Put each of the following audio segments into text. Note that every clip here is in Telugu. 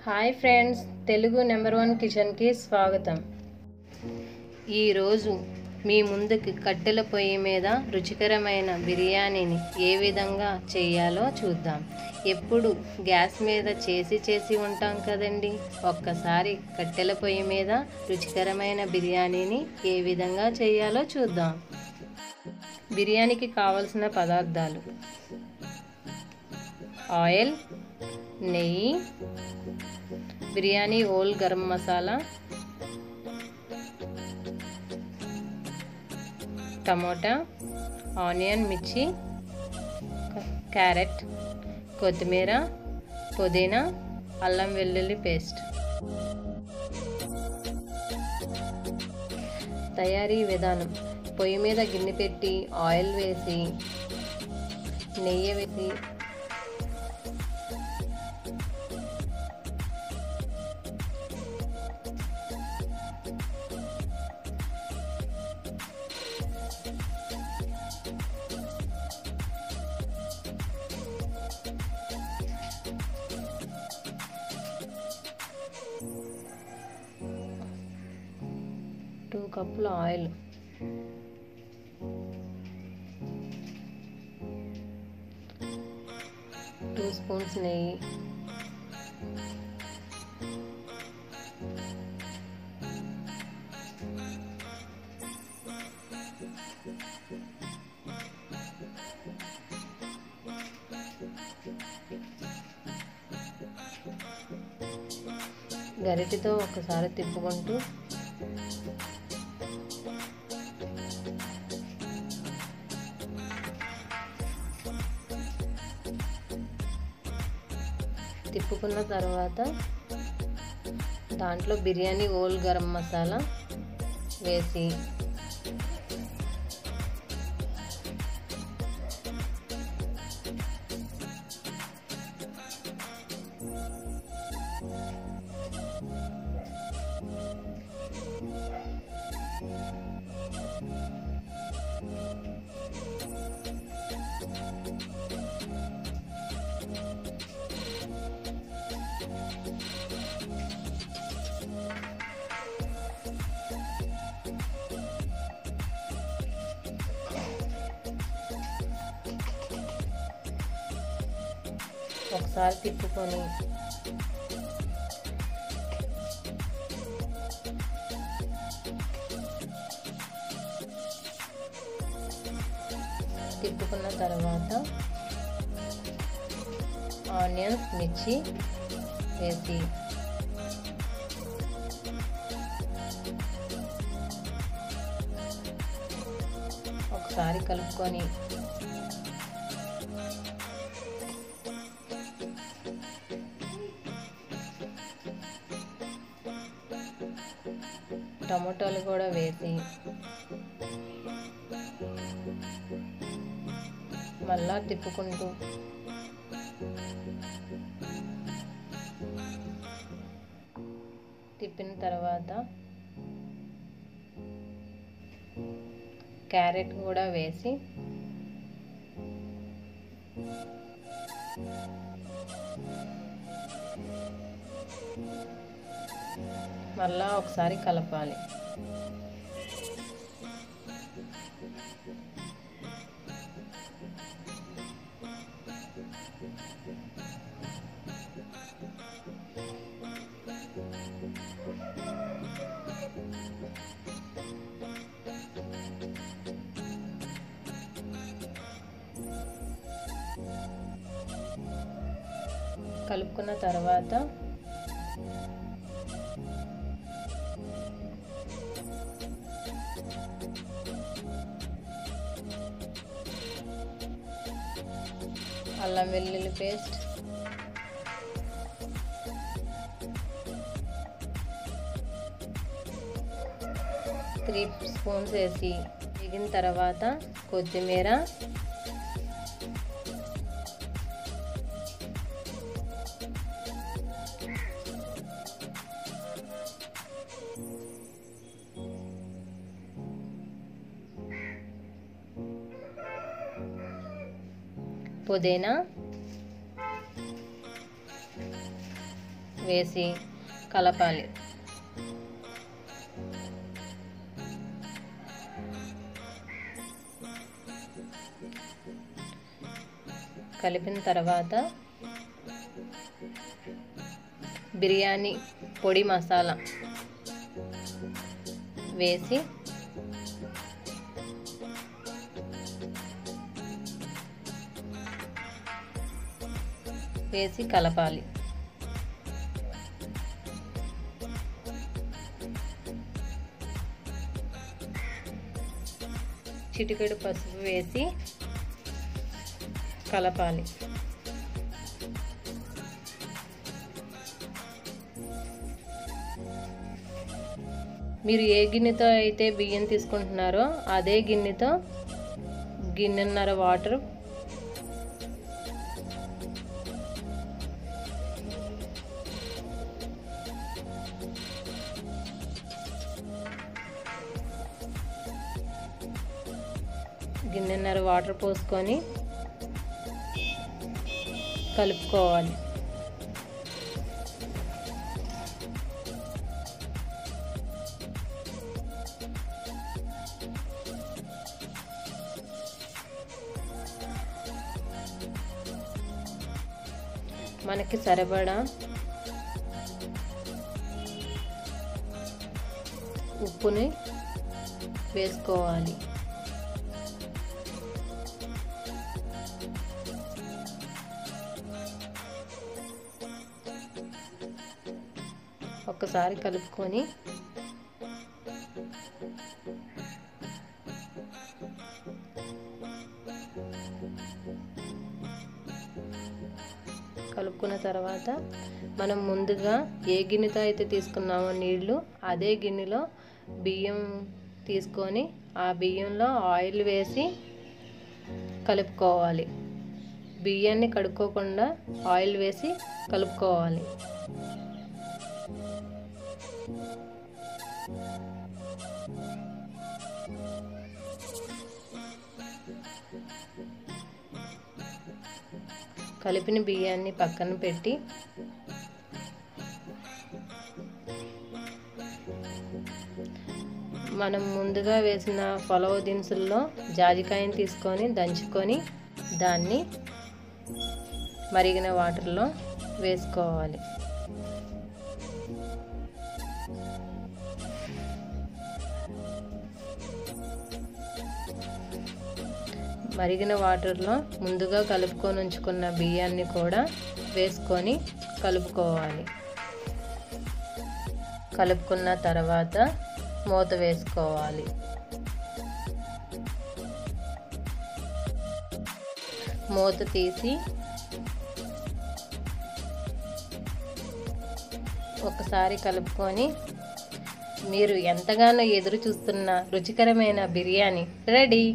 hi friends Telugu number one కిచెన్కి స్వాగతం ఈరోజు మీ ముందుకి కట్టెల పొయ్యి మీద రుచికరమైన బిర్యానీని ఏ విధంగా చేయాలో చూద్దాం ఎప్పుడు గ్యాస్ మీద చేసి చేసి ఉంటాం కదండి ఒక్కసారి కట్టెల పొయ్యి మీద రుచికరమైన బిర్యానీని ఏ విధంగా చేయాలో చూద్దాం బిర్యానీకి కావలసిన పదార్థాలు ఆయిల్ నెయ్యి బిర్యానీ ఓల్ గరం మసాలా టమోటా ఆనియన్ మిర్చి క్యారెట్ కొత్తిమీర పుదీనా అల్లం వెల్లుల్లి పేస్ట్ తయారీ విధానం పొయ్యి మీద గిన్నె పెట్టి ఆయిల్ వేసి నెయ్యి వేసి టూ కప్పుల ఆయిల్ టూ స్పూన్స్ నెయ్యి గరిటెతో ఒకసారి తిప్పుకుంటూ తిప్పుకున్న తర్వాత దాంట్లో బిర్యానీ ఓల్ గరం మసాలా వేసి ఒకసారి తిప్పుకొని తిప్పుకున్న తర్వాత ఆనియన్స్ మిర్చి వేసి ఒకసారి కలుపుకొని టమాటోలు కూడా వేసి మళ్ళా తిప్పుకుంటూ తిప్పిన తర్వాత క్యారెట్ కూడా వేసి మళ్ళా ఒకసారి కలపాలి కలుపుకున్న తర్వాత అల్లం వెల్లుల్లి పేస్ట్ త్రీ స్పూన్స్ వేసి వేగిన తర్వాత కొత్తిమీర పుదీనా వేసి కలపాలి కలిపిన తర్వాత బిర్యానీ పొడి మసాలా వేసి వేసి కలపాలి చిటికెడు పసుపు వేసి కలపాలి మీరు ఏ గిన్నెతో అయితే బియ్యం తీసుకుంటున్నారో అదే గిన్నెతో గిన్నెన్నర వాటర్ గిన్నెన్నర వాటర్ పోసుకొని కలుపుకోవాలి మనకి సరిపడా ఉప్పుని వేసుకోవాలి ఒక్కసారి కలుపుకొని కలుపుకున్న తర్వాత మనం ముందుగా ఏ గిన్నెతో అయితే తీసుకున్నామో నీళ్లు అదే గిన్నెలో బియ్యం తీసుకొని ఆ బియ్యంలో ఆయిల్ వేసి కలుపుకోవాలి బియ్యాన్ని కడుక్కోకుండా ఆయిల్ వేసి కలుపుకోవాలి కలిపిన బియ్యాన్ని పక్కన పెట్టి మనం ముందుగా వేసిన పొలవ దినుసుల్లో జాజికాయని తీసుకొని దంచుకొని దాన్ని మరిగిన వాటర్లో వేసుకోవాలి మరిగిన వాటర్లో ముందుగా కలుపుకొని ఉంచుకున్న బియ్యాన్ని కూడా వేసుకొని కలుపుకోవాలి కలుపుకున్న తర్వాత మూత వేసుకోవాలి మూత తీసి ఒకసారి కలుపుకొని మీరు ఎంతగానో ఎదురు చూస్తున్న రుచికరమైన బిర్యానీ రెడీ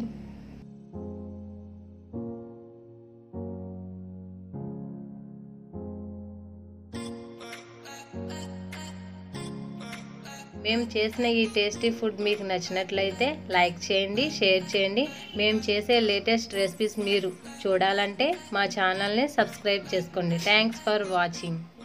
మేము చేసిన ఈ టేస్టీ ఫుడ్ మీకు నచ్చినట్లయితే లైక్ చేయండి షేర్ చేయండి మేము చేసే లేటెస్ట్ రెసిపీస్ మీరు చూడాలంటే మా ఛానల్ని సబ్స్క్రైబ్ చేసుకోండి థ్యాంక్స్ ఫర్ వాచింగ్